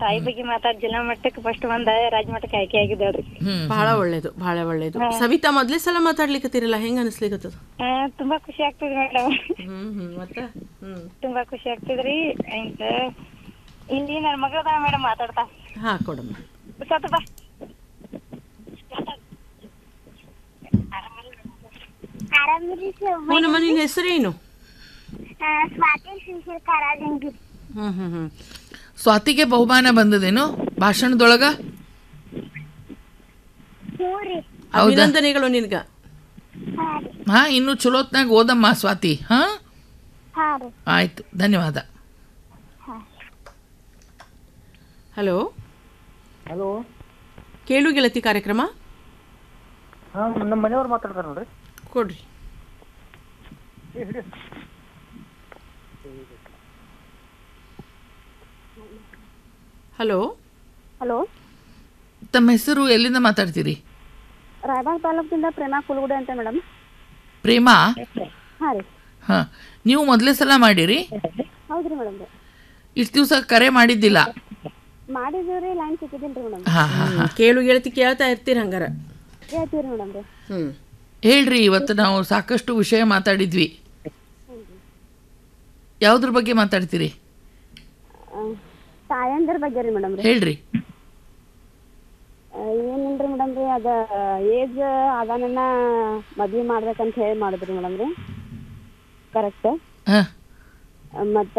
ತಾಯಿ ಬಗ್ಗೆ ಮಾತಾಡ್ ಜಿಲ್ಲಾ ಮಟ್ಟಕ್ಕೆ ಫಸ್ಟ್ ಬಂದ ರಾಜ್ಯ ಮಟ್ಟಕ್ಕೆ ಆಯ್ಕೆ ಆಗಿದ್ದಾಳ್ರಿ ಬಹಳ ಒಳ್ಳೇದು ಬಹಳ ಒಳ್ಳೇದು ಸವಿತಾ ಮೊದ್ಲೇ ಸಲ ಮಾತಾಡ್ಲಿಕತ್ತಿರಲ್ಲ ಹೆಂಗ ಅನಿಸ್ಲಿಕತ್ತದ ಆ, ತುಂಬಾ ಖುಷಿ ಆಗ್ತದ್ರಿ ಮೇಡಮ್ ಹ್ಮ್ ಹ್ಮ್ ಮತ್ತ ಹ್ಮ್ ತುಂಬಾ ಖುಷಿ ಆಗ್ತದ್ರಿ ಅಂತ ಇಲ್ಲಿ ನನ್ನ ಮಗಳದ ಮೇಡಮ್ ಮಾತಾಡ್ತಾ ಹಾ ಕೊಡಮ್ಮ ಸತ್ ಬಾ ಆರಾಮಿರಿ ಹೂನಮ್ಮ ನಿನ್ನ ಹೆಸರೇನು ಸ್ವಾತಿ ಶಿಶಿರ್ ಕಾರಾಜಂಗಿ ಹ್ಮ್ ಹ್ಮ್ ಹ್ಮ್ ಸ್ವಾತಿಗೆ ಬಹುಮಾನ ಬಂದದೇನು ಭಾಷಣದೊಳಗ ಹ್ಞೂ ರೀ ಅಭಿನಂದನೆಗಳು ನಿನ್ಗ ಹಾ ರೀ ಹಾ ಇನ್ನು ಚಲೋತ್ನಾಗ ಓದಮ್ಮ ಸ್ವಾತಿ ಹಾ ಹಾ ರೀ ಆಯ್ತು ಧನ್ಯವಾದ ಹಲೋ ಹಲೋ ಕೇಳು ಗೆಳತಿ ಕಾರ್ಯಕ್ರಮ ಹಾಂ ನಮ್ಮ ಮನೆಯವ್ರು ಮಾತಾಡ್ತಾರೆ ನೋಡ್ರಿ ಕೊಡ್ರಿ ಹಲೋ ಹಲೋ ತಮ್ಮ ಹೆಸರು ಎಲ್ಲಿಂದ ಮಾತಾಡ್ತೀರಿ ರಾಯಬಾಗ್ ತಾಲೂಕಿಂದ ಪ್ರೇಮಾ ಕುಲಗುಡೆ ಅಂತ ಮೇಡಮ್ ಪ್ರೇಮಾ ಹಾ ರೀ ಹಾ ನೀವು ಮೊದಲೇ ಸಲ ಮಾಡಿರಿ ಹೌದ್ರಿ ಮೇಡಮ್ ರೀ ಇಷ್ಟು ದಿವಸ ಕರೆ ಮಾಡಿದ್ದಿಲ್ಲ ಮಾಡಿದೀವ್ರಿ ಲೈನ್ ಸಿಕ್ಕಿದಿಲ್ರಿ ಮೇಡಮ್ ಹಾ ಹಾ ಹಾ ಕೇಳು ಗೆಳತಿ ಕೇಳ್ತಾ ಇರ್ತೀರಿ ಹಂಗಾರ ಹೇಳ್ತೀವ್ರಿ ಮೇಡಮ್ ರೀ ಹ್ಮ್ ಹೇಳ್ರಿ ಇವತ್ತು ನಾವು ಸಾಕಷ್ಟು ವಿಷಯ ಮಾತಾಡಿದ್ವಿ ಯಾವುದ್ರ ಬಗ್ಗೆ ಮಾತಾಡ್ತೀರಿ ತಾಯಂದ್ರ ಬಗ್ಗೆ ರೀ ಮೇಡಮ್ ರೀ ಹೇಳ್ರಿ ಏನಿಲ್ರಿ ಮೇಡಮ್ ರೀ ಅದ ಏಜ್ ಅದನ್ನ ಮದ್ವೆ ಮಾಡ್ಬೇಕಂತ ಹೇಳಿ ಮಾಡಿದ್ರಿ ಮೇಡಮ್ ರೀ ಕರೆಕ್ಟ್ ಹಾ ಮತ್ತ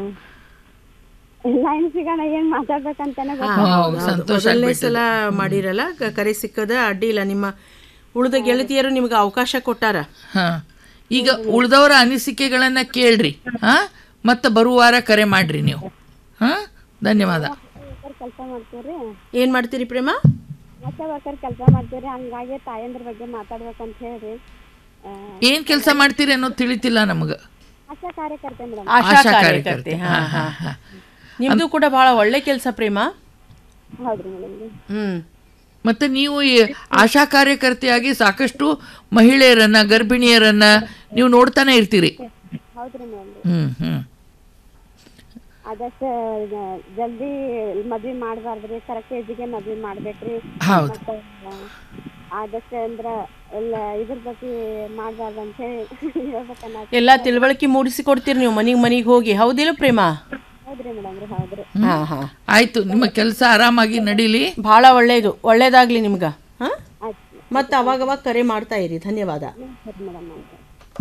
ಲೈನ್ ಸಿಗೋಣ ಏನ್ ಮಾತಾಡ್ಬೇಕಂತಾನೆ ಹಾ, ಗೊತ್ತಿಲ್ಲ. ಹೌದು, ಹೌದು. ಸಂತೋಷ ಮೊದಲನೇ ಸಲ ಮಾಡಿರಲ್ಲ ಕ- ಕರೆ ಸಿಕ್ಕದ ಅಡ್ಡಿ ಇಲ್ಲ ನಿಮ್ಮ ಉಳಿದ ಗೆಳತಿಯರು ನಿಮ್ಗೆ ಅವಕಾಶ ಕೊಟ್ಟಾರ ಹಾ ಈಗ ಉಳ್ದವರ ಅನಿಸಿಕೆಗಳನ್ನ ಕೇಳ್ರಿ ಹಾ ಮತ್ತೆ ಬರುವ ವಾರ ಕರೆ ಮಾಡ್ರಿ ನೀವು ಹಾ ಧನ್ಯವಾದ ವರ್ಕರ್ ಕೆಲಸ ಮಾಡ್ತೀವ್ರಿ ಏನ್ ಮಾಡ್ತೀರಿ ಪ್ರೇಮ ಆಶಾ ವರ್ಕರ್ ಕೆಲಸ ಮಾಡ್ತೀವ್ರಿ ಹಂಗಾಗಿ ತಾಯಂದ್ರ ಬಗ್ಗೆ ಮಾತಾಡ್ಬೇಕಂತ ಹೇಳಿ ಆ, ಏನ್ ಕೆಲಸ ಮಾಡ್ತೀರಿ ಅನ್ನೋದು ತಿಳಿತಿಲ್ಲ ನಮಗ ಆಶಾ ಕಾರ್ಯಕರ್ತೆ ಮೇಡಮ್ ಆಶಾ ಆಶಾ ಕಾರ್ಯಕರ್ತೆ ಕಾರ್ಯಕರ್ತೆ. ಹಾ ಹಾ, ಹಾ ಹಾ, ನಿಮ್ದು ಕೂಡ ಬಹಳ ಒಳ್ಳೆ ಕೆಲಸ ಪ್ರೇಮ ಹೌದ್ರಿ ಮೇಡಮ್ ರೀ ಹ್ಮ್ ಮತ್ತೆ ನೀವು ಈ ಆಶಾ ಕಾರ್ಯಕರ್ತೆಯಾಗಿ ಸಾಕಷ್ಟು ಮಹಿಳೆಯರನ್ನ ಗರ್ಭಿಣಿಯರನ್ನ ನೀವು ನೋಡ್ತಾನೆ ಇರ್ತೀರಿ ಹೌದ್ರಿ ಮೇಡಮ್ ರೀ ಹ್ಮ್ ಹ್ಮ್ ಆದಷ್ಟು ಜ- ಜಲ್ದಿ ಮದ್ವಿ ಮಾಡ್ಬಾರ್ದ್ರಿ ಕರೆಕ್ಟ್ ಏಜಿಗೆ ಮದ್ವಿ ಮಾಡ್ಬೇಕ್ರಿ ಹೌದು ಮತ್ತೆ ಆದಷ್ಟು ಅಂದ್ರ ಎಲ್ಲ ಇದ್ರ ಬಗ್ಗೆ ಮಾಡ್ಬಾರ್ದು ಅಂತ ಹೇಳಿ ಹೇಳ್ಬೇಕನ್ನ ಎಲ್ಲಾ ತಿಳುವಳಿಕೆ ಮೂಡಿಸಿ ಕೊಡ್ತೀರಿ ನೀವು ಮನಿಗ್ ಮನಿಗ್ ಹೋಗಿ ಹೌದಿಲ್ಲ ಪ್ರೇಮ ಹೌದ್ರಿ ಮೇಡಮ್ ರೀ ಹೌದ್ರಿ ಹಾ ಹಾ ಆಯ್ತು ನಿಮ್ಮ ಕೆಲಸ ಆರಾಮಾಗಿ ನಡೀಲಿ ಬಹಳ ಒಳ್ಳೇದು ಒಳ್ಳೇದಾಗ್ಲಿ ನಿಮ್ಗ ಹಾ ಆಯ್ತು ಮತ್ತೆ ಅವಾಗ ಅವಾಗ ಕರೆ ಮಾಡ್ತಾ ಇರಿ ಧನ್ಯವಾದ ಸರಿ ಮೇಡಮ್ ಆಯ್ತು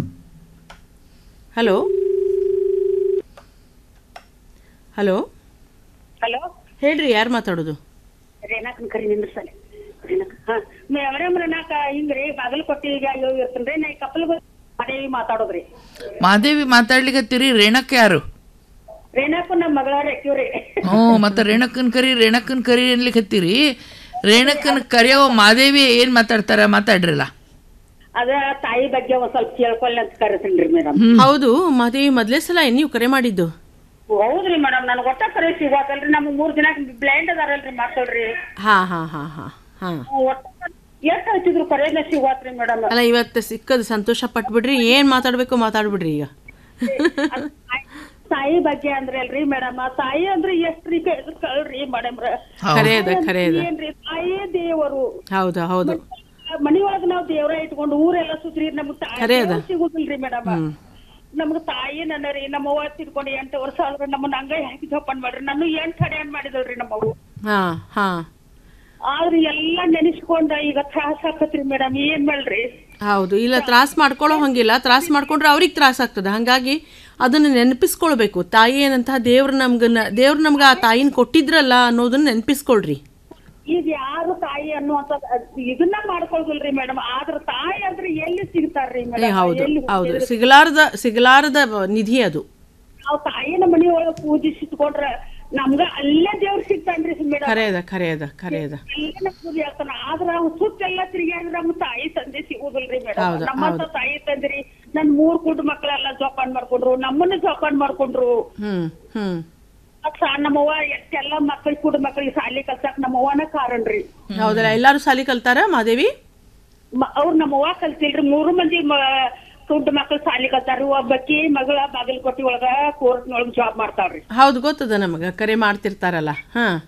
ಹಲೋ ಹಲೋ ಹಲೋ ಹೇಳ್ರಿ ಯಾರು ಮಾತಾಡೋದು ರೇನಾಕನ್ ಕರಿ ನಿಂದ್ರ ಸಲ ರೇನಾಕ ಹಾ ಮೇಡಮ್ ರೇನಾಕ ಹಿಂಗ್ರಿ ಬಾಗಲಕೋಟೆ ಈಗ ಅಯ್ಯೋ ಇರ್ತೇನ್ರಿ ನಾ ಈ ಕಪ್ಪಲ್ ಅದೇವಿ ಮಾತಾಡೋದ್ರಿ ಮಾದೇವಿ ಮಾತಾಡ್ಲಿಕತ್ತೀರಿ ರೇಣಕ್ ಯಾರು ರೇನಾಕು ನಮ್ಮ ಮಗಳ ರೆಕ್ಯೂರಿ ಹ್ಞೂ ಮತ್ತೆ ರೇಣಕ್ಕನ್ ಕರಿ ರೇಣಕ್ಕನ್ ಕರಿ ಅನ್ಲಿಕತ್ತೀರಿ ರೇಣಕ್ಕನ್ ಕರಿಯವ ಮಾದೇವಿ ಏನ್ ಮಾತಾಡ್ತಾರ ಮಾತಾಡ್ರಲ್ಲ ಅದ ತಾಯಿ ಬಗ್ಗೆ ಒಂದ್ ಸ್ವಲ್ಪ ಕೇಳ್ಕೊಲ್ಲ ಅಂತ ಕರಿತೀನ್ರಿ ಮೇಡಮ್ ಹೌದು ಮಾದೇವಿ ಮೊದ್ಲೇ ಸಲ ಏನ್ ನೀವು ಕರೆ ಮಾಡಿದ್ದು ಹೌದ್ರಿ ಮೇಡಮ್ ನನ್ ಒಟ್ಟ ಕರೆ ಸಿಗೋತಲ್ರಿ ನಮ್ಗ್ ಮೂರ್ ದಿನ ಬ್ಲೈಂಡ್ ಅದಾರಲ್ರಿ ಮಕ್ಕಳ್ರಿ ಹಾ ಹಾ ಹಾ ಹಾ ಹಾ ಒಟ್ಟ ಎಷ್ಟ್ ಹಚ್ಚಿದ್ರು ಕರೆನ ಸಿಗೋತ್ರಿ ಮೇಡಮ್ ಅಲ್ಲ ಇವತ್ತು ಸಿಕ್ಕದ್ ಸಂತೋಷ ಪಟ್ಬಿಡ್ರಿ ಏನ್ ಮಾತಾಡ್ಬೇಕು ಮಾತಾಡ್ಬಿಡ್ರಿ ಈಗ ತಾಯಿ ಬಗ್ಗೆ ಅಂದ್ರೆ ಅಲ್ರಿ ಮೇಡಮ್ ತಾಯಿ ಅಂದ್ರೆ ಎಷ್ಟ್ರಿ ಕಳ್ರಿ ಮೇಡಮ್ ಖರೆ ಅದ ಖರೆ ಅದ ಏನ್ರಿ ತಾಯಿ ದೇವರು ಹೌದು ಹೌದು ಮನಿಯೊಳಗ ನಾವ್ ದೇವ್ರ ಇಟ್ಕೊಂಡು ಊರೆಲ್ಲ ಸುತ್ರಿ ನಮ್ಗ್ ಖರೆ ಅದ. ತಾಯಿ ಸಿಗುದಿಲ್ರಿ ಮೇಡಮ್ ನಮ್ಗ್ ತಾಯಿ ನನ್ನ ರೀ ನಮ್ಮ ಅವ್ವ ತಿಳ್ಕೊಂಡು ಎಂಟು ವರ್ಷ ಆದ್ರೆ ನಮ್ಮನ್ನ ಹಂಗ ಹಾಕಿ ಜೋಪಾನ್ ಮಾಡ್ರಿ ನಾನು ಎಂಟ್ ಹಡ್ಯಾನ್ ಮಾಡಿದಳ್ರಿ ನಮ್ಮ ಅವ್ವ ಹಾ ಹಾ ಆದ್ರೆ ಎಲ್ಲಾ ನೆನೆಸ್ಕೊಂಡ ಈಗ ತ್ರಾಸ ಆಕತ್ರಿ ಮೇಡಮ್ ಏನ್ ಮಾಡ್ರಿ ಹೌದು ಇಲ್ಲ ತ್ರಾಸ್ ಮಾಡ್ಕೊಳ್ಳೋ ಹಂಗಿಲ್ಲ ತ್ರಾಸ್ ಮಾಡ್ಕೊಂಡ್ರೆ ಅವ್ರಿಗೆ ತ್ರಾಸ ಆಗ್ತದೆ ಹಾಗಾಗಿ ಅದನ್ನ ನೆನಪಿಸ್ಕೊಳ್ಬೇಕು ತಾಯಿ ಏನಂತಹ ದೇವ್ರು ನಮ್ಗನ್ನ ದೇವ್ರು ನಮ್ಗೆ ಆ ತಾಯಿನ ಕೊಟ್ಟಿದ್ರಲ್ಲ ಅನ್ನೋದನ್ನ ನೆನಪಿಸ್ಕೊಳ್ರಿ ಈಗ ಯಾರು ತಾಯಿ ಅನ್ನುವಂತ ಇದನ್ನ ಮಾಡ್ಕೊಳ್ದಿಲ್ರಿ ಮೇಡಮ್ ಆದ್ರ ತಾಯಿ ಅಂದ್ರೆ ಎಲ್ಲಿ ಸಿಗ್ತಾರ್ರಿ ಏ, ಮೇಡಮ್ ಹೌದು ಎಲ್ಲಿ ಹೌದು ಸಿಗಲಾರದ ಸಿಗಲಾರದ ನಿಧಿ ಅದು ನಾವ್ ತಾಯಿನ ಮನಿಯೊಳಗ ಪೂಜಿಸಿಟ್ಕೊಂಡ್ರ ನಮ್ಗ ಅಲ್ಲೇ ದೇವ್ರ ಸಿಗ್ತಾನ್ರಿ ಮೇಡಮ್ ಖರೆ ಅದ ಖರೆ ಅದ ಖರೆ ಅದ ಎಲ್ಲ ಪೂಜೆ ಆಗ್ತಾನ ಆದ್ರ ಅವ್ ಸುತ್ತೆಲ್ಲ ತಿರುಗಾಡಿದ್ರ ನಮ್ಮ ತಾಯಿ ತಂದೆ ಸಿಗುದಿಲ್ರಿ ಮೇಡಮ್ ಹೌದು, ನಮ್ಮಂತ ತಾಯಿ ತಂದ್ರಿ ನನ್ ಮೂರ್ ಕುಡ್ ಮಕ್ಳೆಲ್ಲ ಜೋಪಾನ್ ಮಾಡ್ಕೊಂಡ್ರು ನಮ್ಮನ್ನ ಜೋಪಾನ್ ಮಾಡ್ಕೊಂಡ್ರು ಹ್ಮ್ ಹ್ಮ್ ಅದ್ ಸಾ- ನಮ್ಮವ್ವ ಎಷ್ಟೆಲ್ಲ ಮಕ್ಳ ಕುಡ್ ಮಕ್ಳಿಗೆ ಸಾಲಿ ಕಲ್ಸಕ್ ನಮ್ಮವ್ವನ ಕಾರಣ್ರಿ ಹೌದಲ್ಲ ಎಲ್ಲಾರು ಸಾಲಿ ಕಲ್ತಾರ ಮಾದೇವಿ ಮ- ಅವ್ರ ನಮ್ಮವ್ವ ಕಲ್ತಿಲ್ರಿ ಮೂರು ಮಂದಿ ಮ- ಕುಡ್ ಮಕ್ಳು ಸಾಲಿ ಕಲ್ತಾರ್ರಿ ಒಬ್ಬಕಿ ಮಗಳ ಬಾಗಲಕೋಟಿ ಒಳಗ ಕೋರ್ಟ್ನೊಳಗ ಜಾಬ್ ಮಾಡ್ತಾಳ್ರಿ ಹೌದು ಗೊತ್ತದ ನಮಗ ಕರೆ ಮಾಡ್ತಿರ್ತಾರಲ್ಲ ಹಾ